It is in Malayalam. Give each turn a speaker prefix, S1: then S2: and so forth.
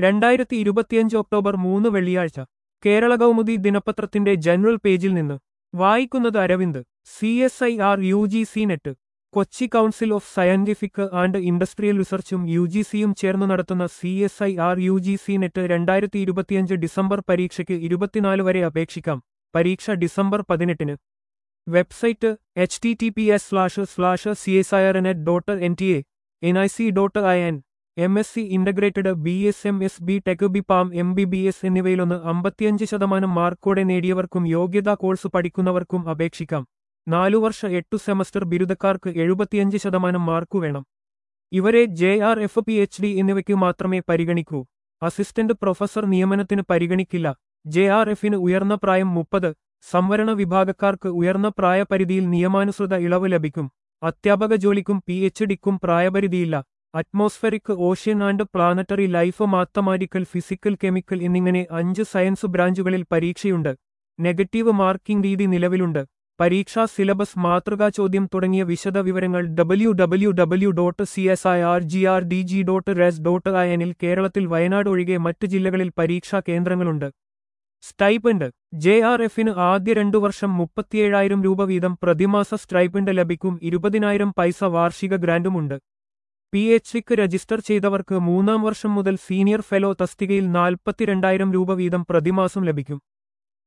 S1: രണ്ടായിരത്തി ഇരുപത്തിയഞ്ച് ഒക്ടോബർ മൂന്ന് വെള്ളിയാഴ്ച കേരള കൗമുദി ദിനപത്രത്തിന്റെ ജനറൽ പേജിൽ നിന്ന് വായിക്കുന്നത് Aravind C S I R U G C net Kochi council of scientific and industrial റിസർച്ചും യു ജി സിയും ചേർന്ന് നടത്തുന്ന C S I R U G C net രണ്ടായിരത്തി ഇരുപത്തിയഞ്ച് ഡിസംബർ പരീക്ഷയ്ക്ക് ഇരുപത്തിനാല് വരെ അപേക്ഷിക്കാം പരീക്ഷ ഡിസംബർ പതിനെട്ടിന് website H T T P S slash slash C S I R net dot N T A N I C dot I N M S C integrated B S M S B tech B pharm M B B S എന്നിവയിലൊന്ന് അമ്പത്തിയഞ്ച് ശതമാനം മാർക്കോടെ നേടിയവർക്കും യോഗ്യതാ കോഴ്സ് പഠിക്കുന്നവർക്കും അപേക്ഷിക്കാം നാലു വർഷ എട്ടു സെമസ്റ്റർ ബിരുദക്കാർക്ക് എഴുപത്തിയഞ്ച് ശതമാനം മാർക്കു വേണം ഇവരെ J R F P H D എന്നിവയ്ക്കു മാത്രമേ പരിഗണിക്കൂ അസിസ്റ്റന്റ് പ്രൊഫസർ നിയമനത്തിന് പരിഗണിക്കില്ല ജെ ആർ എഫിന് ഉയർന്ന പ്രായം മുപ്പത് സംവരണ വിഭാഗക്കാർക്ക് ഉയർന്ന പ്രായപരിധിയിൽ നിയമാനുസൃത ഇളവ് ലഭിക്കും അധ്യാപക ജോലിക്കും പി എച്ച് ഡിക്കും പ്രായപരിധിയില്ല atmospheric ocean and planetary life mathematical physical chemical എന്നിങ്ങനെ അഞ്ച് സയൻസ് ബ്രാഞ്ചുകളിൽ പരീക്ഷയുണ്ട് നെഗറ്റീവ് മാർക്കിംഗ് രീതി നിലവിലുണ്ട് പരീക്ഷാ സിലബസ് മാതൃകാ ചോദ്യം തുടങ്ങിയ വിശദ വിവരങ്ങൾ W W W dot C S I R G R D G dot res dot I എനിൽ കേരളത്തിൽ വയനാട് ഒഴികെ മറ്റ് ജില്ലകളിൽ പരീക്ഷാ കേന്ദ്രങ്ങളുണ്ട് സ്റ്റൈപ്പൻഡ് ജെ ആർ എഫിന് ആദ്യ രണ്ടു വർഷം മുപ്പത്തിയേഴായിരം രൂപ വീതം പ്രതിമാസ സ്റ്റൈപ്പൻഡ് ലഭിക്കും ഇരുപതിനായിരം പൈസ വാർഷിക ഗ്രാന്റുമുണ്ട് പി എച്ച് ഡിക്ക് രജിസ്റ്റർ ചെയ്തവർക്ക് മൂന്നാം വർഷം മുതൽ സീനിയർ ഫെലോ തസ്തികയിൽ നാൽപ്പത്തിരണ്ടായിരം രൂപ വീതം പ്രതിമാസം ലഭിക്കും